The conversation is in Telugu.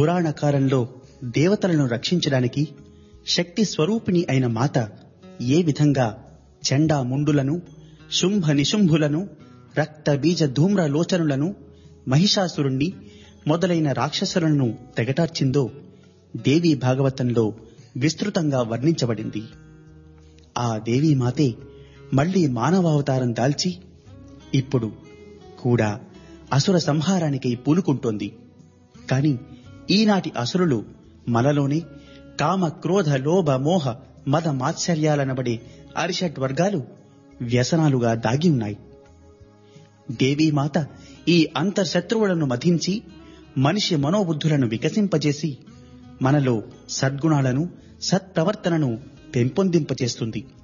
పురాణ కాలంలో దేవతలను రక్షించడానికి శక్తి స్వరూపిణి అయిన మాత ఏ విధంగా చండా ముండులను శుంభ నిశుంభులను రక్త బీజ ధూమ్ర లోచనులను మహిషాసురుణ్ణి మొదలైన రాక్షసులను తెగటార్చిందో దేవీ భాగవతంలో విస్తృతంగా వర్ణించబడింది ఆ దేవీ మాతే మళ్లీ మానవావతారం దాల్చి ఇప్పుడు కూడా అసుర సంహారానికై పూనుకుంటోంది కాని ఈనాటి అసురులు మనలోనే కామ క్రోధ లోభ మోహ మద మాత్సర్యాలనబడే అరిషట్ వర్గాలు వ్యసనాలుగా దాగి ఉన్నాయి దేవీమాత ఈ అంతర్శత్రువులను మధించి మనిషి మనోబుద్ధులను వికసింపజేసి మనలో సద్గుణాలను సత్ప్రవర్తనను పెంపొందింపచేస్తుంది